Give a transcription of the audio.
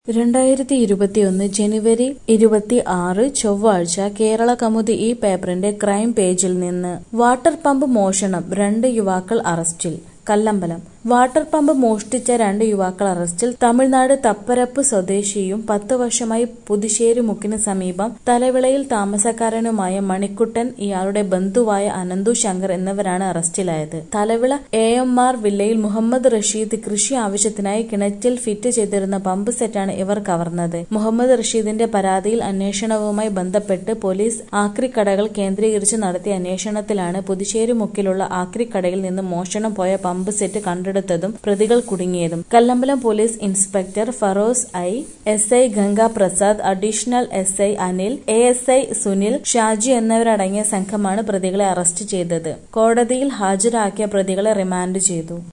രണ്ടായിരത്തി ഇരുപത്തിയൊന്ന് ജനുവരി ഇരുപത്തി ആറ് ചൊവ്വാഴ്ച കേരള കൗമുദി ഈ പേപ്പറിന്റെ ക്രൈം പേജിൽ നിന്ന് വാട്ടർ പമ്പ് മോഷണം രണ്ട് യുവാക്കൾ അറസ്റ്റിൽ കല്ലമ്പലം വാട്ടർ പമ്പ് മോഷ്ടിച്ച രണ്ട് യുവാക്കൾ അറസ്റ്റിൽ തമിഴ്നാട് തപ്പരപ്പ് സ്വദേശിയും പത്ത് വർഷമായി പുതുശ്ശേരി മുക്കിന് സമീപം തലവിളയിൽ താമസക്കാരനുമായ മണിക്കുട്ടൻ ഇയാളുടെ ബന്ധുവായ അനന്തു ശങ്കർ എന്നിവരാണ് അറസ്റ്റിലായത് തലവിള എ എം ആർ വില്ലയിൽ മുഹമ്മദ് റഷീദ് കൃഷി ആവശ്യത്തിനായി കിണറ്റിൽ ഫിറ്റ് ചെയ്തിരുന്ന പമ്പ് സെറ്റാണ് ഇവർ കവർന്നത് മുഹമ്മദ് റഷീദിന്റെ പരാതിയിൽ അന്വേഷണവുമായി ബന്ധപ്പെട്ട് പോലീസ് ആക്രിക്കടകൾ കേന്ദ്രീകരിച്ച് നടത്തിയ അന്വേഷണത്തിലാണ് പുതുശ്ശേരി മുക്കിലുള്ള ആക്രിക്കടയിൽ നിന്ന് മോഷണം പോയ പമ്പ് സെറ്റ് കണ്ടെടുത്തതും പ്രതികൾ കുടുങ്ങിയതും Kallambalam police inspector Faroz I S I Ganga Prasad additional S I Anil A S I Sunil Shaji എന്നിവരടങ്ങിയ സംഘമാണ് പ്രതികളെ അറസ്റ്റ് ചെയ്തത് കോടതിയിൽ ഹാജരാക്കിയ പ്രതികളെ റിമാൻഡ് ചെയ്തു